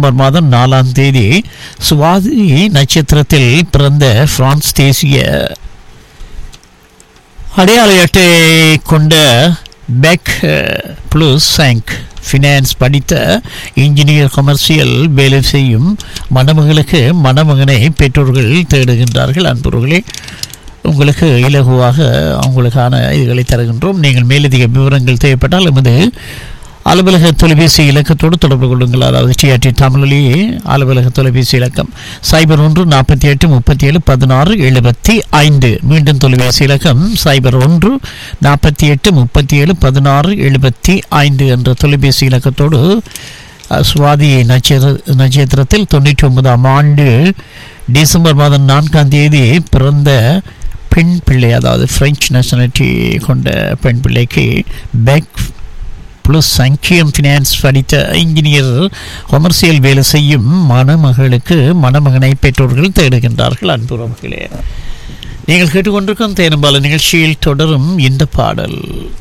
December மாதம் நாலாம் தேதி சுவாதி நட்சத்திரத்தில் பிறந்த பிரான்ஸ் தேசிய அடையாள அட்டை கொண்ட பெக் ப்ளூஸ் சங்க் ஃபினான்ஸ் படித்த இன்ஜினியர் கமர்ஷியல் வேலை செய்யும் மணமகளுக்கு மணமகனை பெற்றோர்கள் தேடுகின்றார்கள் அன்புறர்களே உங்களுக்கு இலகுவாக உங்களுக்கான இதுகளை தருகின்றோம் நீங்கள் மேலதிக விவரங்கள் தேவைப்பட்டால் எமது அலுவலக தொலைபேசி இலக்கத்தோடு தொடர்பு கொள்ளுங்கள் அதாவது டிஆர்டி தமிழொலி அலுவலக தொலைபேசி இலக்கம் சைபர் ஒன்று நாற்பத்தி எட்டு முப்பத்தி ஏழு பதினாறு எழுபத்தி ஐந்து மீண்டும் தொலைபேசி இலக்கம் சைபர் ஒன்று நாற்பத்தி எட்டு முப்பத்தி ஏழு பதினாறு எழுபத்தி ஐந்து என்ற தொலைபேசி இலக்கத்தோடு அஹ், சுவாதி நட்சத்திர நட்சத்திரத்தில் தொண்ணூற்றி ஒன்பதாம் ஆண்டு டிசம்பர் மாதம் நான்காம் தேதி பிறந்த பெண் பிள்ளை அதாவது பிரெஞ்சு நேஷனாலிட்டி கொண்ட பெண் பிள்ளைக்கு பெக் ப்ளஸ் சங்கியம் ஃபினான்ஸ் படித்த இன்ஜினியர் கொமர்சியல் வேலை செய்யும் மணமகளுக்கு மணமகனை பெற்றோர்கள் தேடுகின்றார்கள் அன்புறவுகளே நீங்கள் கேட்டுக்கொண்டிருக்கும் தேனம்பால நிகழ்ச்சியில் தொடரும் இந்த பாடல்